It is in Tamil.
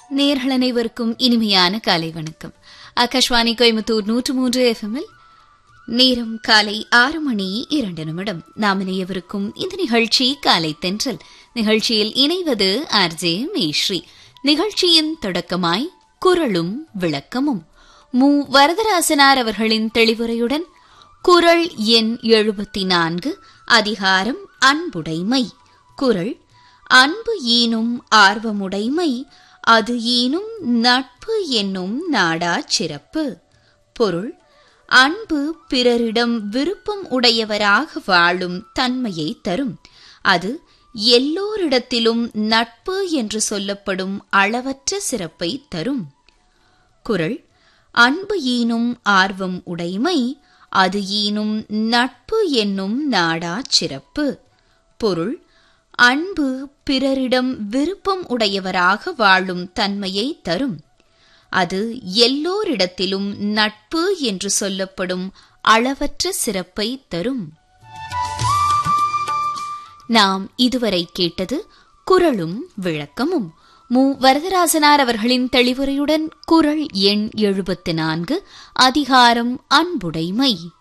நேர்கள் அனைவருக்கும் இனிமையான காலை வணக்கம் ஆகாஷ்வாணி கோயம்புத்தூர் நூற்று மூன்று எஃப்எம்மில் நேரம் காலை ஆறு மணி இரண்டு நிமிடம் நாம் இணையவிருக்கும் இந்த நிகழ்ச்சி காலை தென்றல் நிகழ்ச்சியில் இணைவது ஆர்ஜே மேஸ்ரீ நிகழ்ச்சியின் தொடக்கமாய் குரலும் விளக்கமும் மு வரதராசனார் அவர்களின் தெளிவுரையுடன் குரல் எண் எழுபத்தி நான்கு அதிகாரம் அன்புடைமை குரல் அன்பு ஈனும் ஆர்வமுடைமை அது ஈனும் நட்பு என்னும் நாடாச் சிறப்பு பொருள் அன்பு பிறரிடம் விருப்பம் உடையவராக வாழும் தன்மையை தரும் அது எல்லோரிடத்திலும் நட்பு என்று சொல்லப்படும் அளவற்ற சிறப்பை தரும் குரல் அன்பு ஈனும் ஆர்வம் உடைமை அது ஈனும் நட்பு என்னும் நாடாச் சிறப்பு பொருள் அன்பு பிறரிடம் விருப்பம் உடையவராக வாழும் தன்மையை தரும் அது எல்லோரிடத்திலும் நட்பு என்று சொல்லப்படும் அளவற்ற சிறப்பை தரும் நாம் இதுவரை கேட்டது குரலும் விளக்கமும் மு வரதராசனார் அவர்களின் தெளிவுரையுடன் குரல் எண் எழுபத்து நான்கு அதிகாரம் அன்புடைமை